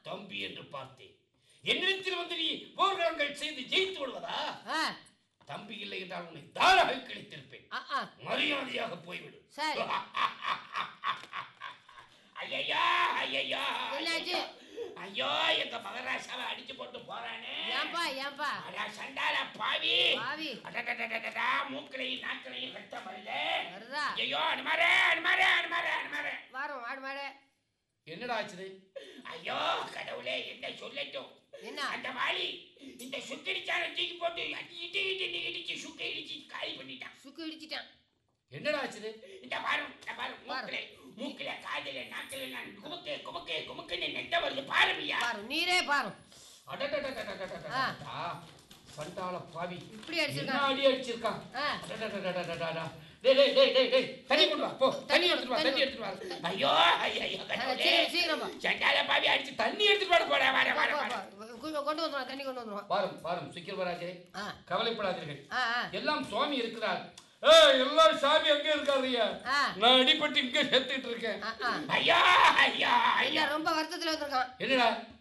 தம்பி என்று பார்த்தேன் என்னிடத்தில் வந்து நீ போர்க்களங்கள் செய்து ஜெயித்து விடுவதா ஆ தம்பி இல்லை என்றால் உன்னை தாராக கிடைத்திருப்பேன் ஆ ஆ மரியாதையாக போய்விடு சரி ஐயா ஐயா என்னாச்சு? ஐயோ எங்க மகராசாவை அடிச்சு போட்டு போறானே ஏன்பா ஏன்பா அடா சண்டால பாவி பாவி அடடடடடடா, மூக்கிலையும் நாக்கிலையும் ரத்தம் வருது வருதா ஐயோ அனுமாரே அனுமாரே அனுமாரே அனுமாரே வாரம் மாடு மாடு என்னடா ஆச்சுது ஐயோ கடவுளே என்ன சொல்லட்டும் என்ன அந்த வாளி இந்த சுக்கடிச்சார தூக்கி போட்டு இடி இடி இடிச்சு சுக்க இடிச்சு காலி பண்ணிட்டான் சுக்கு இடிச்சிட்டான் என்னடா ஆச்சுது இந்த பாரு இந்த பாரு பாரு. மூக்கில மூக்கில காதுல நாக்கில நான் குமுக்கு குமுக்கு குமுக்குன்னு நெட்ட வருது பாருமியா பாரு நீரே பாரு அடடடடடடடடடடா. சண்டால பாவி இப்படி என்ன அடிச்சிருக்கான் அடி அடிச்சிருக்கான் ஆ அடடடடடடடா. டேய் டேய் டேய் டேய் டேய் தண்ணி கொண்டு வா போ தண்ணி எடுத்துட்டு வா தண்ணி தண்ணி எடுத்துட்டு வா ஐயோ ஐயோ ஐயோ ஆ, கடவுளே சீக்கிரம் சீக்கிரம் பா. சண்டால பாவி அடிச்சு தண்ணி எடுத்துட்டு வர போடா வர வர போ, வர போ, கொ- கொண்டு வந்துடுவான் தண்ணி கொண்டு வந்துடுவான் பாரும் பாரும் சுக்கிரவராஜே ஆ கவலைப்படாதீர்கள் ஆ ஆ எல்லாம் சுவாமி இருக்கிறார் ஏய் எல்லாம் சாமி அங்க இருக்காருயா ஆ நான் அடிபட்டு இங்க செத்துட்டு இருக்கேன் ஆ, ஆ. ஐயா ஐயா என்ன ஐயா ரொம்ப வருத்தத்துல வந்திருக்கான் என்னடா